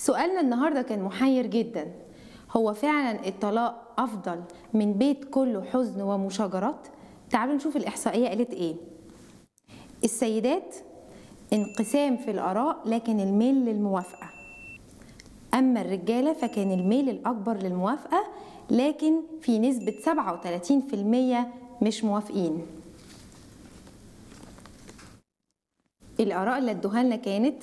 سؤالنا النهارده كان محير جدا هو فعلا الطلاق افضل من بيت كله حزن ومشاجرات تعالوا نشوف الاحصائيه قالت ايه السيدات انقسام في الاراء لكن الميل للموافقه اما الرجاله فكان الميل الاكبر للموافقه لكن في نسبه 37% مش موافقين الاراء اللي ادوها لنا كانت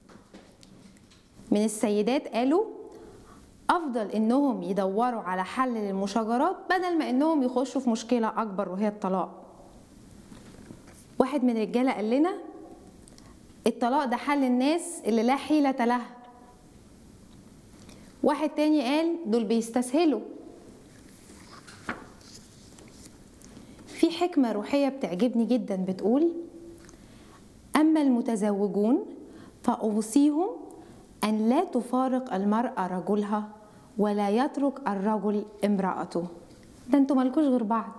من السيدات قالوا افضل انهم يدوروا على حل للمشاجرات بدل ما انهم يخشوا في مشكله اكبر وهي الطلاق واحد من الرجاله قال لنا الطلاق ده حل الناس اللي لا حيلة لها واحد تاني قال دول بيستسهلوا في حكمة روحية بتعجبني جدا بتقول أما المتزوجون فأوصيهم أن لا تفارق المرأة رجلها ولا يترك الرجل امرأته ده انتوا مالكوش غير بعض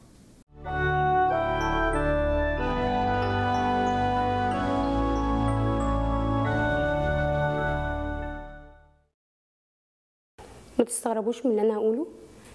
ما تستغربوش من اللي انا هقوله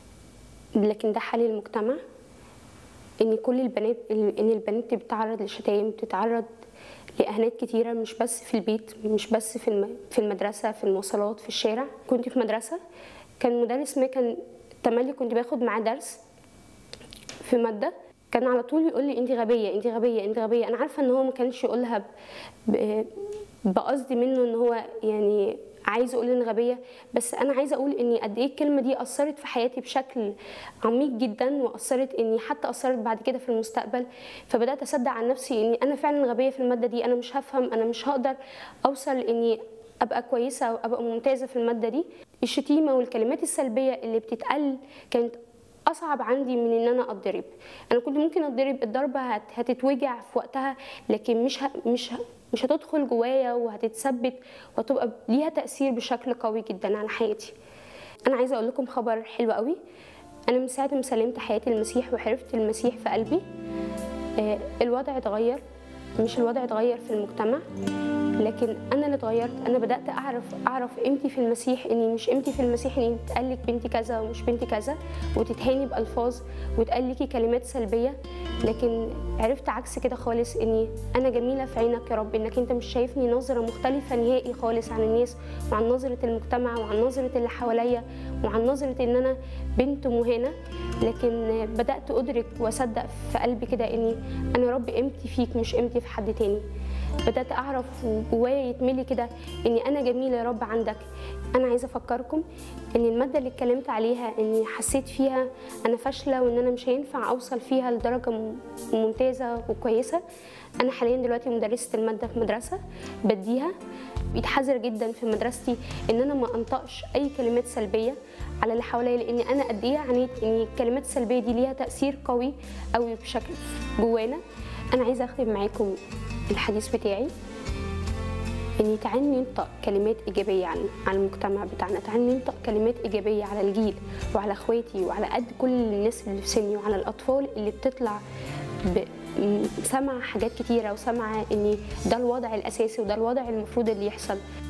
لكن ده حال المجتمع ان كل البنات ان البنات بتتعرض لشتايم بتتعرض لاهانات كتيره مش بس في البيت مش بس في الم... في المدرسه في المواصلات في الشارع كنت في مدرسه كان مدرس ما كان تملي كنت باخد معاه درس في ماده كان على طول يقول لي انت غبيه انت غبيه انت غبيه انا عارفه ان هو ما كانش يقولها ب... ب... بقصد منه ان هو يعني عايز اقول ان غبيه بس انا عايزه اقول اني قد ايه الكلمه دي اثرت في حياتي بشكل عميق جدا واثرت اني حتى اثرت بعد كده في المستقبل فبدات اصدق عن نفسي اني انا فعلا غبيه في الماده دي انا مش هفهم انا مش هقدر اوصل اني ابقى كويسه او ابقى ممتازه في الماده دي الشتيمه والكلمات السلبيه اللي بتتقال كانت اصعب عندي من ان انا اتضرب انا كنت ممكن اتضرب الضربه هتتوجع في وقتها لكن مش ه... مش ه... مش هتدخل جوايا وهتتثبت وهتبقى ليها تاثير بشكل قوي جدا على حياتي انا عايزه اقول لكم خبر حلو قوي انا من ساعه ما سلمت حياتي المسيح وعرفت المسيح في قلبي الوضع اتغير مش الوضع اتغير في المجتمع لكن انا اللي اتغيرت انا بدات اعرف اعرف قيمتي في المسيح اني مش قيمتي في المسيح اني تقال لك بنتي كذا ومش بنتي كذا وتتهاني بالفاظ وتقال لكي كلمات سلبيه لكن عرفت عكس كده خالص اني انا جميله في عينك يا رب انك انت مش شايفني نظره مختلفه نهائي خالص عن الناس وعن نظره المجتمع وعن نظره اللي حواليا وعن نظره ان انا بنت مهانه لكن بدات ادرك واصدق في قلبي كده اني انا يا رب قيمتي فيك مش قيمتي في حد تاني بدات اعرف جوايا يتملي كده اني انا جميله يا رب عندك انا عايزه افكركم ان الماده اللي اتكلمت عليها اني حسيت فيها انا فاشله وان انا مش هينفع اوصل فيها لدرجه ممتازه وكويسه انا حاليا دلوقتي مدرسه الماده في مدرسه بديها بيتحذر جدا في مدرستي ان انا ما انطقش اي كلمات سلبيه على اللي حواليا لان انا قد ايه عانيت ان الكلمات السلبيه دي ليها تاثير قوي قوي بشكل جوانا انا عايزه اختم معاكم الحديث بتاعي اني تعالي ننطق كلمات ايجابيه عن على المجتمع بتاعنا تعالي ننطق كلمات ايجابيه على الجيل وعلى اخواتي وعلى قد كل الناس اللي في سني وعلى الاطفال اللي بتطلع ب... سمع حاجات كتيره وسمع ان ده الوضع الاساسي وده الوضع المفروض اللي يحصل